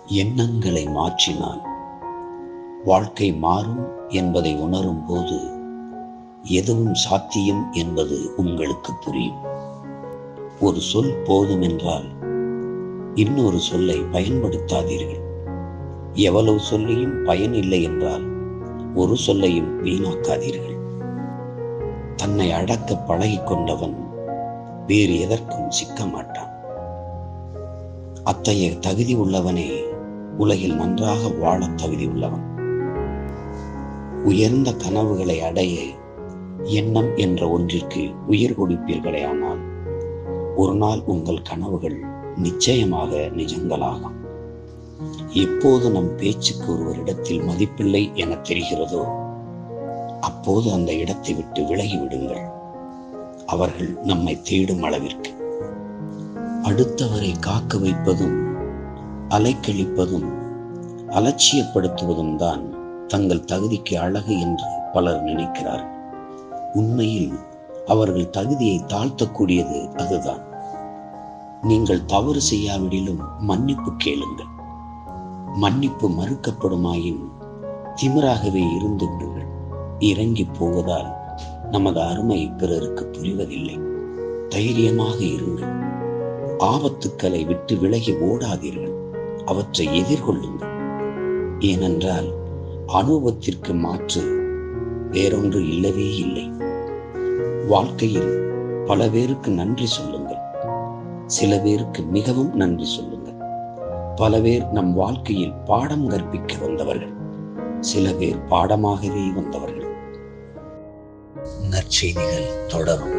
எண்ணங்களை மாற்றினால் வாழ்க்கை மாறும் என்பதை உணரும் போது எதுவும் சாத்தியம் என்பது உங்களுக்கு புரியும் ஒரு சொல் போதும் என்றால் இன்னொரு சொல்லை பயன்படுத்தாதீர்கள் எவ்வளவு சொல்லியும் பயன் இல்லை என்றால் ஒரு சொல்லையும் வீணாக்காதீர்கள் தன்னை அடக்க பழகிக் கொண்டவன் வேறு எதற்கும் சிக்க மாட்டான் அத்தகைய தகுதி உள்ளவனே உலகில் நன்றாக வாழ தகுதி உள்ளவன் உயர்ந்த கனவுகளை அடைய எண்ணம் என்ற ஒன்றிற்கு உயிர் கொடுப்பீர்களே ஆனால் ஒரு நாள் உங்கள் கனவுகள் நிச்சயமாக நிஜங்களாகும் எப்போது நம் பேச்சுக்கு ஒருவரிடத்தில் மதிப்பில்லை என தெரிகிறதோ அப்போது அந்த இடத்தை விட்டு விலகி விடுங்கள் அவர்கள் நம்மை தேடும் அளவிற்கு அடுத்தவரை காக்க வைப்பதும் அலைக்கழிப்பதும் அலட்சியப்படுத்துவதும் தான் தங்கள் தகுதிக்கு அழகு என்று பலர் நினைக்கிறார்கள் உண்மையில் அவர்கள் தகுதியை தாழ்த்தக்கூடியது அதுதான் நீங்கள் தவறு செய்யாவிடிலும் மன்னிப்பு கேளுங்கள் மன்னிப்பு மறுக்கப்படுமாயின் திமிராகவே இருந்து விடுங்கள் இறங்கி போவதால் நமது அருமை பிறருக்கு புரிவதில்லை தைரியமாக இருங்கள் ஆபத்துக்களை விட்டு விலகி ஓடாதீர்கள் அவற்றை எதிர்கொள்ளுங்கள் ஏனென்றால் அனுபவத்திற்கு மாற்று வேறொன்று இல்லவே இல்லை வாழ்க்கையில் பல பேருக்கு நன்றி சொல்லுங்கள் சில பேருக்கு மிகவும் நன்றி சொல்லுங்கள் பல பேர் நம் வாழ்க்கையில் பாடம் கற்பிக்க வந்தவர்கள் சில பேர் பாடமாகவே வந்தவர்கள் நற்செய்திகள் தொடரும்